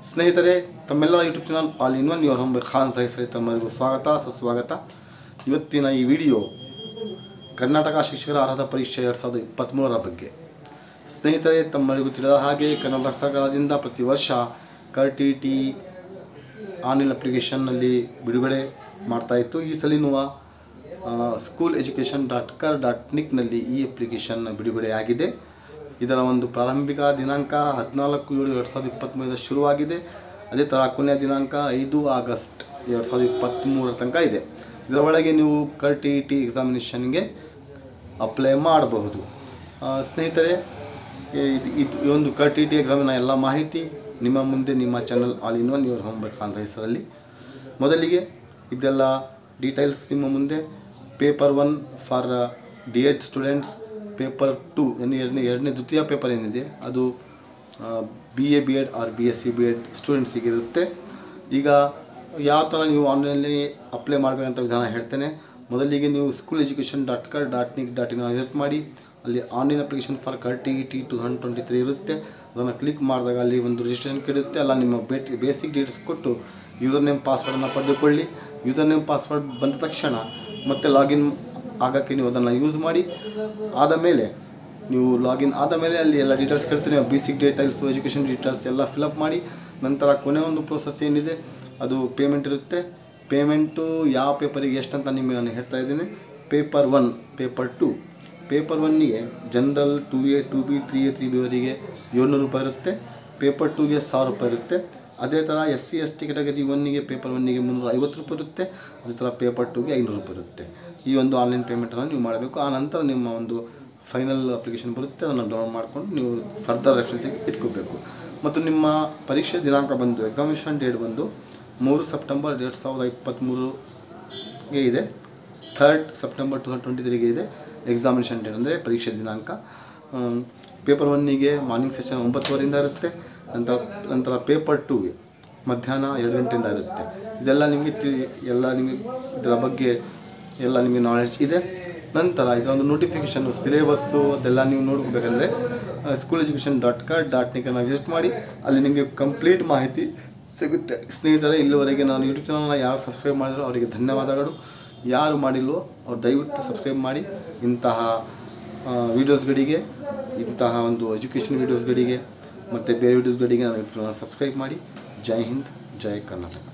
ಸ್ನೇಹಿತರೆ ತಮ್ಮೆಲ್ಲರ YouTube channel all in one your ಹಂಬ ಖಾನ್ ಸಹಿಸರಿ ತಮ್ಮರಿಗೂ ಸ್ವಾಗತ ಸುಸ್ವಾಗತ ಇವತ್ತಿನ ಈ ವಿಡಿಯೋ ಕರ್ನಾಟಕ ಶಿಕ್ಷಕರ ಅರ್ಹತಾ ಪರೀಕ್ಷೆ ಎರಡು ಸಾವಿರದ ಇಪ್ಪತ್ತ್ಮೂರರ ಬಗ್ಗೆ ಸ್ನೇಹಿತರೆ ತಮ್ಮರಿಗೂ ತಿಳಿದ ಹಾಗೆ ಕರ್ನಾಟಕ ಸರ್ಕಾರದಿಂದ ಪ್ರತಿ ವರ್ಷ ಕರ್ ಟಿ ಟಿ ಆನ್ಲೈನ್ ಅಪ್ಲಿಕೇಶನ್ನಲ್ಲಿ ಬಿಡುಗಡೆ ಮಾಡ್ತಾಯಿತ್ತು ಈ ಸಲಿನುವ school education dot kar dot ನಿಕ್ನಲ್ಲಿ ಈ ಅಪ್ಲಿಕೇಶನ್ ಬಿಡುಗಡೆಯಾಗಿದೆ ಇದರ ಒಂದು ಪ್ರಾರಂಭಿಕ ದಿನಾಂಕ ಹದಿನಾಲ್ಕು ಏಳು ಎರಡು ಸಾವಿರದ ಇಪ್ಪತ್ತ್ಮೂರರಿಂದ ಶುರುವಾಗಿದೆ ಅದೇ ಥರ ಕೊನೆಯ ದಿನಾಂಕ ಐದು ಆಗಸ್ಟ್ ಎರಡು ಸಾವಿರದ ಇಪ್ಪತ್ತ್ಮೂರರ ತನಕ ಇದೆ ಇದರ ಒಳಗೆ ನೀವು ಕರ್ ಟಿ ಟಿ ಎಕ್ಸಾಮಿನೇಷನ್ಗೆ ಅಪ್ಲೈ ಮಾಡಬಹುದು ಆ, ಸ್ನೇಹಿತರೆ ಈ- ಇದು ಇದು ಈ ಒಂದು ಕರ್ ಟಿ ಟಿ ಎಕ್ಸಾಮಿನ ಎಲ್ಲ ಮಾಹಿತಿ ನಿಮ್ಮ ಮುಂದೆ ನಿಮ್ಮ channel all in one your ಹೋಮ್ಬೇಕು ಅಂತ ಹೆಸರಲ್ಲಿ ಮೊದಲಿಗೆ ಇದೆಲ್ಲ ಡೀಟೇಲ್ಸ್ ನಿಮ್ಮ ಮುಂದೆ paper one for D Ed students paper two ಏನು ಎರಡನೇ ಎರಡನೇ ದ್ವಿತೀಯ ಪೇಪರ್ ಏನಿದೆ ಅದು B A B Ed R B S C B Ed ಸ್ಟೂಡೆಂಟ್ಸಿಗೆ ಇರುತ್ತೆ ಈಗ ಯಾವ ಥರ ನೀವು ಆನ್ಲೈನಲ್ಲಿ ಅಪ್ಲೈ ಮಾಡಬೇಕಂತ ವಿಧಾನ ಹೇಳ್ತೇನೆ ಮೊದಲಿಗೆ ನೀವು school education dot kar dot nic dot in visit ಮಾಡಿ ಅಲ್ಲಿ online application for kar T E T two hundred twenty three ಇರುತ್ತೆ ಅದನ್ನು ಕ್ಲಿಕ್ ಮಾಡಿದಾಗ ಅಲ್ಲಿ ಒಂದು ರಿಜಿಸ್ಟ್ರೇಷನ್ ಕೇಳುತ್ತೆ ಅಲ್ಲ ನಿಮ್ಮ ಬೇಟಿ ಬೇಸಿಕ್ ಡೀಟೇಲ್ಸ್ ಕೊಟ್ಟು ಯೂಸರ್ ನೇಮ್ ಪಾಸ್ವರ್ಡನ್ನು ಪಡೆದುಕೊಳ್ಳಿ ಯೂಸರ್ ನೇಮ್ ಪಾಸ್ವರ್ಡ್ ಬಂದ ತಕ್ಷಣ ಮತ್ತೆ ಲಾಗಿನ್ ಆಗೋಕ್ಕೆ ನೀವು ಅದನ್ನು ಯೂಸ್ ಮಾಡಿ ಆದ ಮೇಲೆ ನೀವು ಲಾಗಿನ್ ಆದ ಮೇಲೆ ಅಲ್ಲಿ ಎಲ್ಲ ಡೀಟೇಲ್ಸ್ ಕೇಳ್ತೀವಿ ನೀವು ಬೇಸಿಕ್ ಡೀಟೇಲ್ಸು ಎಜುಕೇಷನ್ ಡೀಟೇಲ್ಸ್ ಎಲ್ಲ ಫಿಲಪ್ ಮಾಡಿ ನಂತರ ಕೊನೆ ಒಂದು ಪ್ರೋಸೆಸ್ ಏನಿದೆ ಅದು ಪೇಮೆಂಟ್ ಇರುತ್ತೆ ಪೇಮೆಂಟು ಯಾವ ಪೇಪರಿಗೆ ಎಷ್ಟಂತ ನಿಮಗೆ ನಾನು ಹೇಳ್ತಾ ಇದ್ದೀನಿ paper one paper two paper ಒನ್ನಿಗೆ general two A two B three A three B ಅವರಿಗೆ ಏಳ್ನೂರು ರೂಪಾಯಿ ಇರುತ್ತೆ ಪೇಪರ್ ಟೂಗೆ ಸಾವಿರ ರೂಪಾಯಿ ಇರುತ್ತೆ ಅದೇ ಥರ S C S T category ಒನ್ನಿಗೆ ಪೇಪರ್ ಒನ್ನಿಗೆ ಮುನ್ನೂರ ಐವತ್ತು ರೂಪಾಯಿ ಇರುತ್ತೆ ಅದೇ ಥರ ಪೇಪರ್ ಟೂಗೆ ಐನೂರು ರೂಪಾಯಿ ಇರುತ್ತೆ ಈ ಒಂದು ಆನ್ಲೈನ್ ಪೇಮೆಂಟನ್ನು ನೀವು ಮಾಡಬೇಕು ಆ ನಂತರ ನಿಮ್ಮ ಒಂದು ಫೈನಲ್ ಅಪ್ಲಿಕೇಶನ್ ಬರುತ್ತೆ ಅದನ್ನು ಡೌನ್ಲೋಡ್ ಮಾಡಿಕೊಂಡು ನೀವು ಫರ್ದರ್ ರೆಫರೆನ್ಸಿಗೆ ಇಟ್ಕೋಬೇಕು ಮತ್ತು ನಿಮ್ಮ ಪರೀಕ್ಷೆ ದಿನಾಂಕ ಬಂದು ಎಕ್ಸಾಮಿನೇಷನ್ ಡೇಟ್ ಬಂದು ಮೂರು ಸೆಪ್ಟೆಂಬರ್ ಎರಡು ಸಾವಿರದ ಇಪ್ಪತ್ತ್ಮೂರುಗೆ ಇದೆ third September two thousand twenty ತ್ರೀಗೆ ಇದೆ ಎಕ್ಸಾಮಿನೇಷನ್ ಡೇಟ್ ಅಂದರೆ ಪರೀಕ್ಷೆ ದಿನಾಂಕ ಪೇಪರ್ ಒನ್ನಿಗೆ ಮಾರ್ನಿಂಗ್ ಸೆಷನ್ ಒಂಬತ್ತುವರೆಯಿಂದ ಇರುತ್ತೆ ನಂತರ ನಂತರ ಪೇಪರ್ ಟೂಗೆ ಮಧ್ಯಾಹ್ನ ಎರಡು ಗಂಟೆಯಿಂದ ಇರುತ್ತೆ ಇದೆಲ್ಲ ನಿಮಗೆ ತಿ- ಎಲ್ಲ ನಿಮಗೆ ಇದರ ಬಗ್ಗೆ ಎಲ್ಲ ನಿಮಗೆ ನಾಲೆಡ್ಜ್ ಇದೆ ನಂತರ ಇದೊಂದು ನೋಟಿಫಿಕೇಷನ್ ಸಿಲೆಬಸ್ಸು ಅದೆಲ್ಲ ನೀವು ನೋಡ್ಕೋಬೇಕಂದ್ರೆ school education dot kar dot ನಿಕನ್ನು ವಿಸಿಟ್ ಮಾಡಿ ಅಲ್ಲಿ ನಿಮಗೆ ಕಂಪ್ಲೀಟ್ ಮಾಹಿತಿ ಸಿಗುತ್ತೆ ಸ್ನೇಹಿತರೆ ಇಲ್ಲಿವರೆಗೆ ನಾನು ಯೂಟ್ಯೂಬ್ ಚಾನಲ್ನ ಯಾರು ಸಬ್ಸ್ಕ್ರೈಬ್ ಮಾಡಿದ್ರು ಅವರಿಗೆ ಧನ್ಯವಾದಗಳು ಯಾರು ಮಾಡಿಲ್ವೋ ಅವ್ರು ದಯವಿಟ್ಟು ಸಬ್ಸ್ಕ್ರೈಬ್ ಮಾಡಿ ಇಂತಹ ವೀಡಿಯೋಸ್ಗಳಿಗೆ ಇಂತಹ ಒಂದು ಎಜುಕೇಷನ್ ವೀಡಿಯೋಸ್ಗಳಿಗೆ ಮತ್ತು ಬೇರೆ ವೀಡಿಯೋಸ್ಗಳಿಗೆ ನಾನು ಸಬ್ಸ್ಕ್ರೈಬ್ ಮಾಡಿ ಜೈ ಹಿಂದ್ ಜೈ ಕರ್ನಾಟಕ